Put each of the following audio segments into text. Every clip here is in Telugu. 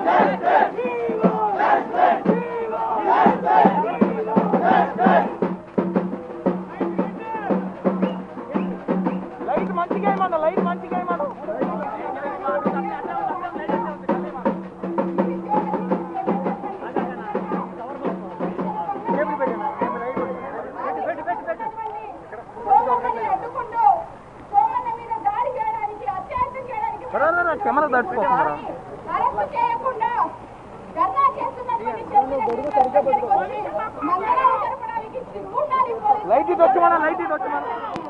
లైట్ మంచిగా ఏమన్నా లైట్ మంచిగా ఏమన్నా అడ్డుకుంటూ సోమన్న మీద దాడి చేయడానికి అత్యాచారం చేయడానికి కెమెరా తడిచిపోతుందిరా అరెస్ట్ చేయకుండా ధర్నా చేస్తున్నటువంటి చేతుల దగ్గరికి వచ్చి మంగళం జరపడానికి ఉండాలి పోలీసులు. లైట్ ఇటు వచ్చి మన లైట్ ఇటు వచ్చి మన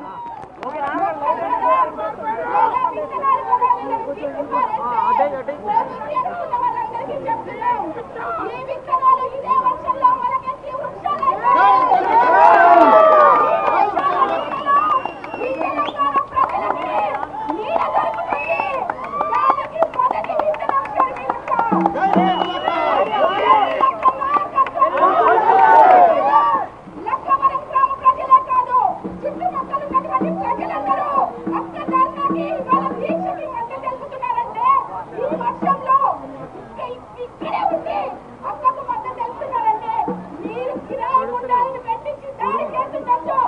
లక్కవరం గ్రామ ప్రజలే కాదు చుట్టుపక్కల ఉన్నటువంటి ప్రజలందరూ అక్క ధర్నాకి ఇవాళ దీక్షకి మద్దతు తెలుపుతున్నారంటే ఈ వర్షంలో ఇక్క- ఇక్కడే ఉండి అక్కకు మద్దతు తెలుపుతున్నారంటే మీరు కిరాయి గుండాలను పెట్టించి దాడి చేస్తున్నట్టు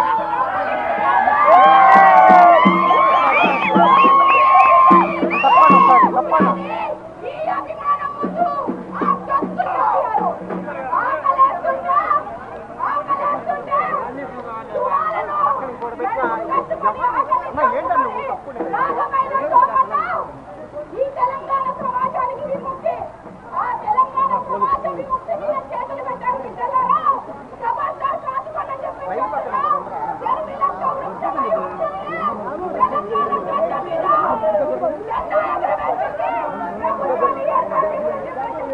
ఈ అభిమానం ముందు ఆ చస్తున్నారు ఆకలేస్తుందా ఆకలేస్తుందా ఈ తెలంగాణ సమాజానికి విముక్తి ఆ తెలంగాణ సమాజ విముక్తి మీద చేతులు పెట్టారు బిడ్డలారా ఖబర్దార్ కాచుకోండి అని చెప్పి చెప్తున్నా. గర్భిణీలకు వృద్ధులై ఉంటుంది. తెలంగాణ గడ్డ మీద జెండా ఎగరవేసింది. ప్రభుత్వాన్ని ఏర్పడిచింది.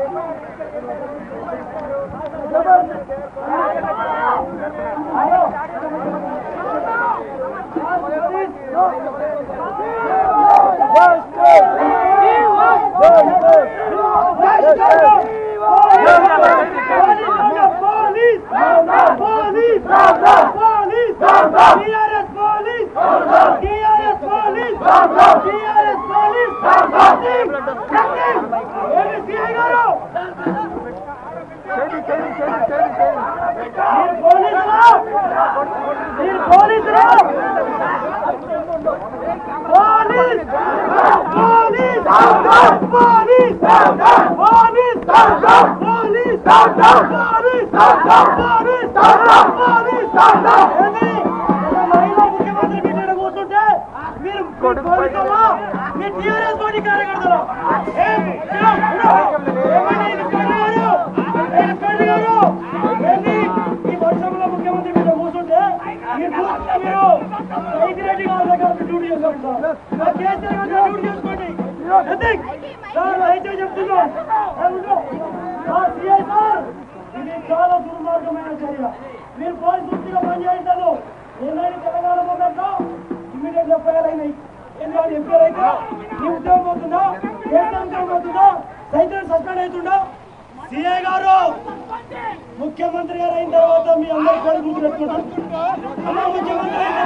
ఈ వర్షంలో ముఖ్యమంత్రి మీద కూర్చుంటే మీరు కూర్చుంటే మీరు రైతిరెడ్డి గారి దగ్గర డ్యూటీ చేసుకోండి సార్ ఆ కేసీఆర్ గారి దగ్గర డ్యూటీ చేసుకోండి ఎందుకు? సార్ అయితే చెప్తున్నాం సార్ ఉండు. సార్ సిఐ సార్ ఇది చాలా దుర్మార్గమైన చర్య మీరు పోలీసు వృత్తిగా పనిచేయట్లేదు ఏమైనా తెలంగాణ మూమెంట్లో ఇమీడియట్ ఎఫ్ఐఆర్ అయినాయి ఎందుకంటే ఎఫ్ఐఆర్ అయితే నీ ఉద్యోగం పోతుందా కేసీఆర్ ఉద్యోగం పోతుందా సైతం సస్పెండ్ అవుతుందా సిఐ గారు ముఖ్యమంత్రి గారు అయిన తర్వాత మీ అందరి పేరు గుర్తుపెట్టుకుంటాం అమ్మ ముఖ్యమంత్రి అయిన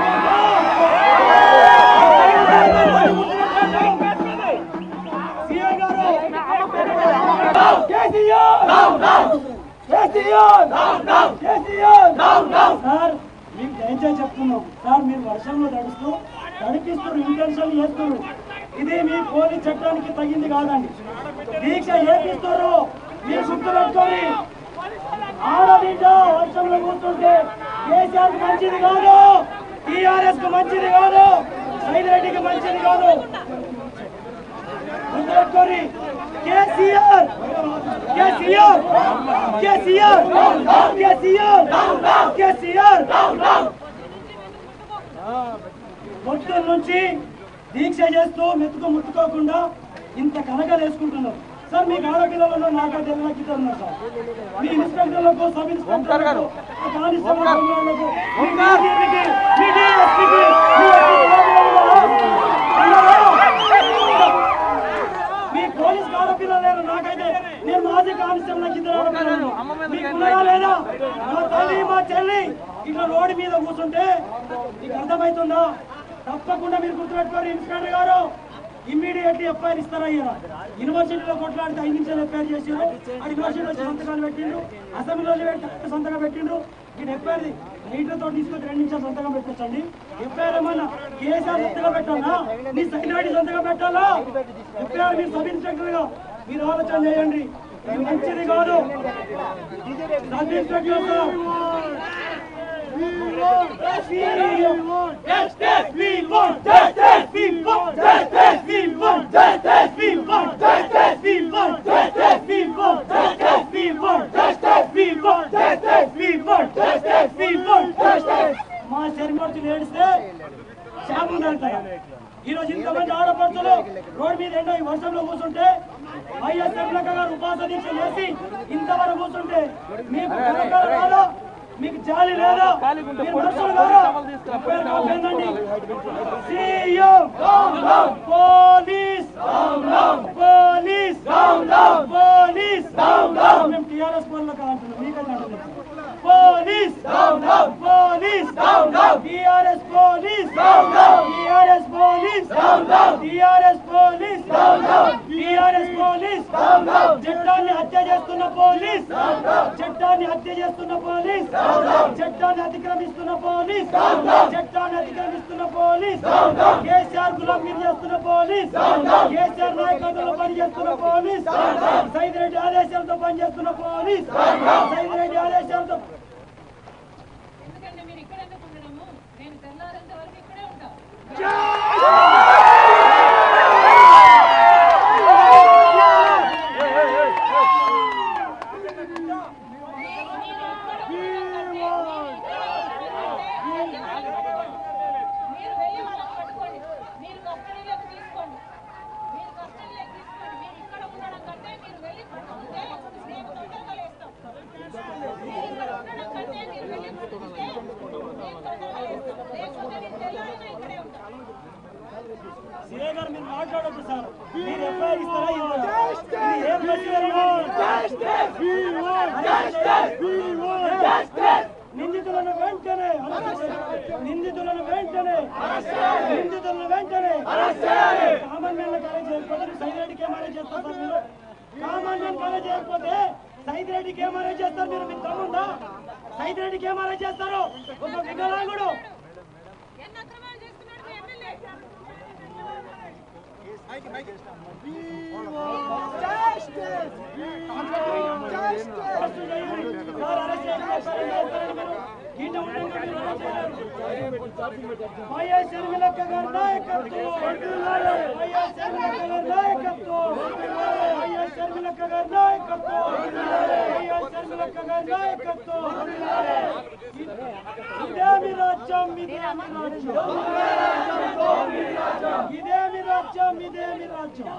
తర్వాత సిఐ గారు కేసీఆర్ కేసీఆర్ కేసీఆర్ సార్ మీకు దయచేసి చెప్తున్నాం సార్ మీరు వర్షంలో తడుస్తూ తడిపిస్తారు ఇంటెన్షన్ చేస్తారు ఇది మీ పోలీస్ చట్టానికి తగింది కాదండి దీక్ష ఏపిస్తారు మీరు గుర్తు పెట్టుకొని ఆడబిడ్డ వర్షంలో కూర్చుంటే కేసీఆర్ కి మంచిది కాదు టీఆర్ఎస్ కు మంచిది కాదు సైదిరెడ్డికి మంచిది కాదు గుర్తుపెట్టుకోరి కేసీఆర్ కేసీఆర్ కేసీఆర్ కేసీఆర్ కేసీఆర్ పొద్దున్న నుంచి దీక్ష చేస్తూ మెతుకు ముట్టుకోకుండా ఇంత కనకలు వేసుకుంటున్నారు సార్ మీకు ఆడపిల్లలలో నాకా తెల్లకి ఉన్నారు సార్ మీ ఇన్స్పెక్టర్లకు సబ్ ఇన్స్పెక్టర్లకు ఆ కానిస్టేబుల్ అధికారులకు, మీ డీజీపీకి, మీ డీఎస్పీకి, మీ మీ పోలీస్ ఆడపిల్లలు లేరు నాకైతే నేను మాజీ కానిస్టేబుల్ నాకు ఇద్దరు ఆడపిల్లలు. మీకు ఉన్నారా లేదా మా తల్లి మా చెల్లి ఇట్లా రోడ్డు మీద కూర్చుంటే మీకు అర్థమవుతుందా తప్పకుండా మీరు గుర్తుపెట్టుకోరు ఇన్స్పెక్టర్ గారు ఇమ్మీడియట్లీ ఎఫ్ఐఆర్ ఇస్తారయ్యా యూనివర్సిటీలో కొట్లాడితే ఐదు నిమిషాలు ఎఫ్ఐఆర్ చేసిండ్రు ఆ యూనివర్సిటీలో వచ్చి సంతకాలు పెట్టిండ్రు అసెంబ్లీలో పెట్టి సంతకం పెట్టిండ్రు ఇది ఎఫ్ఐఆర్ లీటర్తో తీసుకొచ్చి రెండు నిమిషాలు సంతకం పెట్టొచ్చండి ఎఫ్ఐఆర్ ఏమన్నా కేసీఆర్ సంతకం పెట్టాలా నీ సెక్రటరీ సంతకం పెట్టాలా ఎఫ్ఐఆర్ మీరు సబ్ ఇన్స్పెక్టర్ గా మీరు ఆలోచన చేయండి ఇది మంచిది కాదు సబ్ ఇన్స్పెక్టర్ సార్ మా శరీరం ఏడిస్తే శాపం తగులుతాయి. ఈ రోజు ఇంతమంది ఆడపడుచులు రోడ్డు మీద ఎండ ఈ వర్షంలో కూర్చుంటే వైఎస్ ఎమ్లక గారు ఉపాస దీక్ష చేసి ఇంతవరకు కూర్చుంటే మీకు కనకాల కాదా మీకు జాలి లేదా మీరు మనుషులు కాదా పేరు కాపేందండి సీఎం పోలీస్ పోలీస్ పోలీస్ మేము టీఆర్ఎస్ పోలీస్ అంటున్నాం మీకైతే అంటున్నాం police police TRS police TRS police TRS police TRS police చట్టాన్ని హత్య చేస్తున్న పోలీస్ చట్టాన్ని హత్య చేస్తున్న పోలీస్ చట్టాన్ని అతిక్రమిస్తున్న పోలీస్ చట్టాన్ని అతిక్రమిస్తున్న పోలీస్ కేసీఆర్ గులాంగిరి చేస్తున్న పోలీస్ కేసీఆర్ నాయకత్వంలో పనిచేస్తున్న పోలీస్ సైదిరెడ్డి ఆదేశాలతో పనిచేస్తున్న పోలీస్ సైదిరెడ్డి ఆదేశాలతో ఎందుకంటే మీరు ఇక్కడ ఎందుకు ఉండడము నేను తెల్లారేంత వరకు ఇక్కడే ఉంటా మీరు వెళ్ళి వాళ్ళని పట్టుకోండి మీరు కస్టడీలోకి తీసుకోండి మీరు కస్టడీలోకి తీసుకోండి మీరు ఇక్కడ ఉండడం కంటే మీరు వెళ్ళి పట్టుకుంటే మేము తొందరగా లేస్తాం మీరు ఇక్కడ ఉండడం కంటే మీరు వెళ్ళి పట్టుకుంటే మేము తొందరగా లేస్తాం లేకపోతే నేను తెల్లారైనా ఇక్కడే ఉంటాం సీఏ గారు మీరు మాట్లాడొద్దు సార్ మీరు ఎఫ్ఐఆర్ ఇస్తారా ఇవ్వరా? ఇది ఏ ప్రశ్న? నిందితులను వెంటనే నిందితులను వెంటనే నిందితులను వెంటనే కామన్ మ్యాన్ కాలేజ్ చేయకపోతే సైదిరెడ్డికి ఏమైనా చేస్తారు సార్ మీరు కామన్ మ్యాన్ కాలేజ్ చేయకపోతే సైదిరెడ్డికి ఏమైనా చేస్తారు మీరు మీకు దమ్ముందా సైదిరెడ్డికి ఏమైనా చేస్తారు ఒక వికలాంగుడు ఎన్ని అక్రమాలు చేస్తున్నాడు మీ ఎమ్మెల్యే అరెస్ట్ చేయండి. సార్ అరెస్ట్ చేయండి. సార్ ఏం చేస్తారండి మీరు? ఈట ఉండండి మీరు అరెస్ట్ చేయాలి. వైఎస్ షర్మిలక్క గారి నాయకత్వం. వైఎస్ షర్మిలక్క గారి నాయకత్వం. వైఎస్ షర్మిలక్క గారి నాయకత్వం. వైఎస్ షర్మిలక్క గారి నాయకత్వం. ఇదేమి రాజ్యం ఇదేమి రాజ్యం ఇదేమి రాజ్యం ఇదేమి రాజ్యం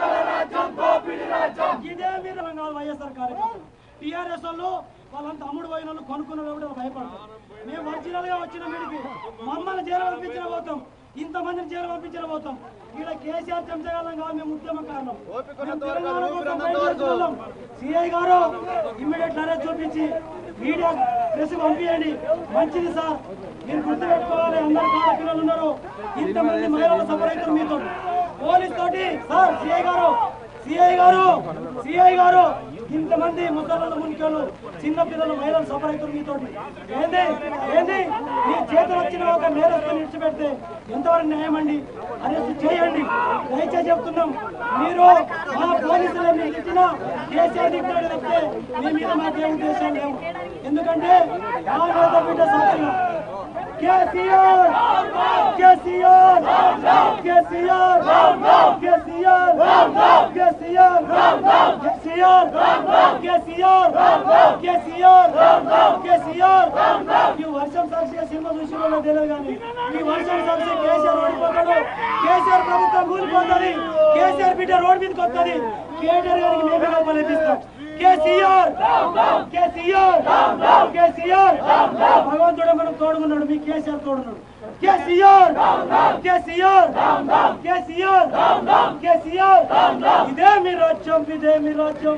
ఇదేమి రంగాలు వైఎస్ఆర్ కార్యకర్తలు టీఆర్ఎస్ వాళ్ళు వాళ్ళంతా అమ్ముడు పోయిన వాళ్ళు కొనుక్కున్న వాళ్ళు కూడా భయపడతారు మేము ఒరిజినల్ గా వచ్చిన మీడికి మమ్మల్ని జైలు పంపించిన పోతాం ఇంతమందిని జైలు పంపించిన పోతాం ఇక్కడ కేసీఆర్ చెంచగలం కాదు మేము ఉద్యమ కారణం మేము తెలంగాణ కోసం బయలుదేరుతున్నాం. సిఐ గారు ఇమ్మీడియట్ అరెస్ట్ చూపించి మీడియా ప్రెస్ పంపించండి మంచిది సార్ మీరు గుర్తుపెట్టుకోవాలి అందరు ఆడపిల్లలు ఉన్నారు ఇంతమంది మహిళలు సఫర్ అవుతారు మీతో పోలీస్ తోటి సార్ సిఐ గారు సిఐ గారు సిఐ గారు ఇంతమంది ముసళ్ళు మునికోళ్ళు చిన్న పిల్లలు మహిళలు సఫర్ అవుతారు మీతోటి ఏంది ఏంది మీ చేతులు వచ్చిన ఒక నేరస్తుని విడిచిపెడితే ఎంతవరకు న్యాయం అండి అరెస్ట్ చేయండి దయచేసి చెప్తున్నాం మీరు మా పోలీసులు మీకు ఇచ్చిన కేసీఆర్ తిట్టాడు తప్పితే మీ మీద మాకే ఉద్దేశం లేవు ఎందుకంటే ఆ నేత బిడ్డ సాక్షిగా కేసీఆర్ కేసీఆర్ కేసీఆర్ కేసీఆర్ కేసీఆర్ కేసీఆర్ కేసీఆర్ కేసీఆర్ కేసీఆర్ ఈ వర్షం సాక్షిగా సినిమా చూసిన తెలియదు కానీ ఈ వర్షం సాక్షి కేసీఆర్ ఓడిపోతాడు కేసీఆర్ ప్రభుత్వం కూలిపోతుంది కేసీఆర్ బిడ్డ రోడ్ మీదకి వస్తుంది కేటీఆర్ గారికి మేమే లోపల ఇప్పిస్తాం కేసీఆర్ కేసీఆర్ కేసీఆర్ భగవంతుడు మనం తోడుకున్నాడు మీ కేసీఆర్ తోడున్నాడు కేసీఆర్ కేసీఆర్ కేసీఆర్ కేసీఆర్ ఇదే మీ రాజ్యం ఇదే మీ రాజ్యం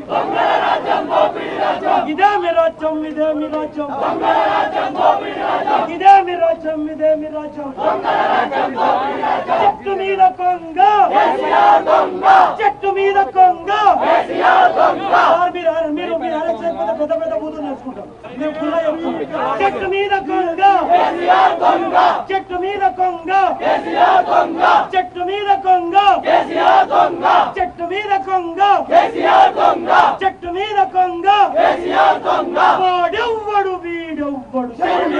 ఇదే మీ రాజ్యం ఇదే మీ రాజ్యం ఇదే మీ రాజ్యం ఇదే మీ రాజ్యం చెట్టు మీద కొంగ చెట్టు మీద కొంగ సార్ మీరు అర- మీరు మీరు అరెస్ట్ చేయకపోతే పెద్ద పెద్ద బూతులు నేర్చుకుంటాం మేము కుల్లా చెప్తున్నాం చెట్టు మీద కొంగ చెట్టు మీద కొంగ చెట్టు మీద కొంగ చెట్టు మీద కొంగ చెట్టు మీద కొంగ వాడెవ్వడు వీడెవ్వడు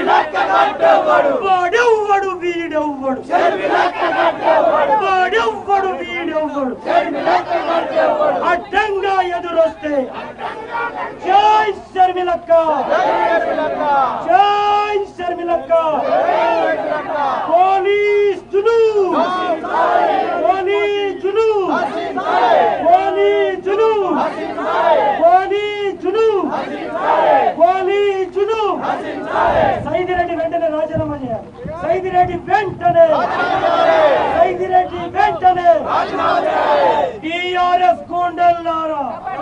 వాడెవ్వడు వీడెవ్వడు వాడెవ్వడు వీడెవ్వడు అడ్డంగా ఎదురొస్తే జై శర్మిలక్క జై శర్మిలక్క పోలీసులు పోలీసులు పోలీసులు పోలీసులు పోలీసులు సైదిరెడ్డి వెంటనే రాజీనామా చేయాలి సైదిరెడ్డి వెంటనే సైదిరెడ్డి వెంటనే టిఆర్ఎస్ గుండెల్లారా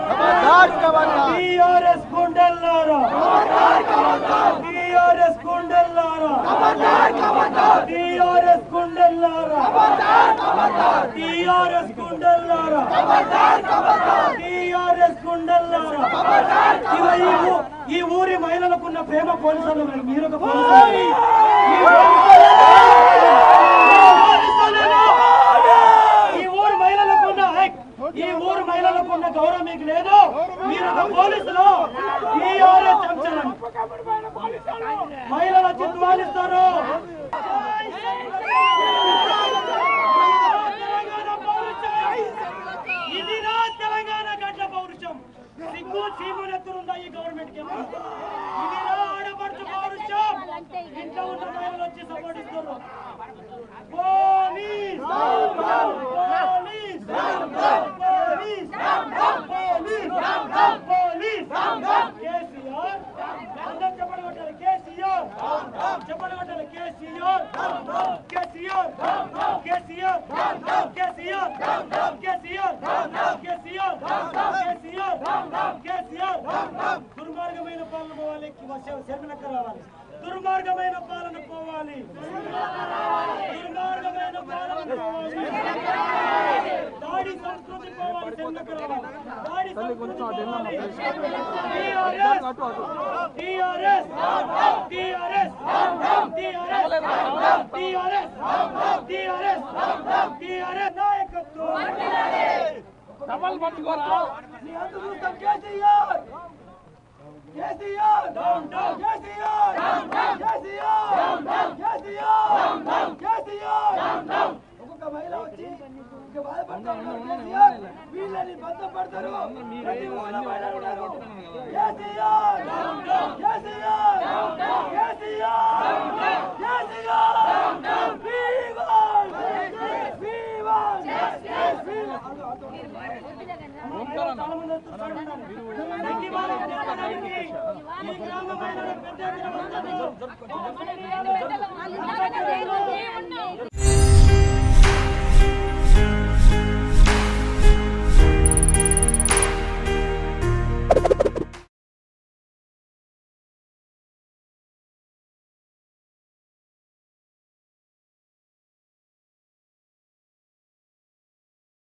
టిఆర్ఎస్ గుండెల్లారా టిఆర్ఎస్ గుండెల్లారా టిఆర్ఎస్ గుండెల్లారా టిఆర్ఎస్ గుండెల్లారా టిఆర్ఎస్ గుండెల్లారా ఇగో ఈ ఊ- ఈ ఊరి మహిళలకున్న ప్రేమ పోలీసులు మీరు ఒక పోలీసు ఈ ఊరు మహిళలకున్న హక్, ఈ ఊరు మహిళలకున్న గౌరవం మీకు లేదు మీరు ఒక పోలీసులు టీఆర్ఎస్ చెంచలం మహిళల చిత్వాలిస్తారు ఇది నా తెలంగాణ గడ్డ పౌరుషం సిగ్గు చీమునెత్తురుందా ఈ గవర్నమెంట్ కి ఇది నా ఆడపడుచు పౌరుషం ఇంట్లో ఉన్న మహిళలు వచ్చి సపోర్ట్ ఇస్తారు police police police police police KCR అందరూ చెప్పండి కొట్టాలి కేసీఆర్ చెప్పండి కొట్టాలి కేసీఆర్ కేసీఆర్ కేసీఆర్ కేసీఆర్ కేసీఆర్ కేసీఆర్ కేసీఆర్ కేసీఆర్ దుర్మార్గమైన పాలన పోవాలి శర్మిలక్క రావాలి దుర్మార్గమైన పాలన పోవాలి దుర్మార్గమైన పాలన పోవాలి దాడి సంస్కృతి పోవాలి శర్మిలక్క రావాలి దాడి సంస్కృతి పోవాలి TRS TRS TRS TRS TRS TRS నాయకత్వం డబల్ పట్టుకోరా నీ అంత చూస్తాం KCR KCR down down KCR down down KCR down down KCR down down KCR down down ఒక్కొక్క మహిళ వచ్చి ఇక బాధపడతా ఉన్నారు కేసీఆర్ వీళ్ళని బద్దపడతారు ప్రతి ఊళ్ళో మహిళలు ఉన్నారు KCR down down KCR down down KCR down down KCR down down వీవన్ వీవన్ వీవన్ చాలా మంది వస్తున్నారు ఈ గ్రామ మహిళలకు పెద్ద ఎత్తున వస్తారు.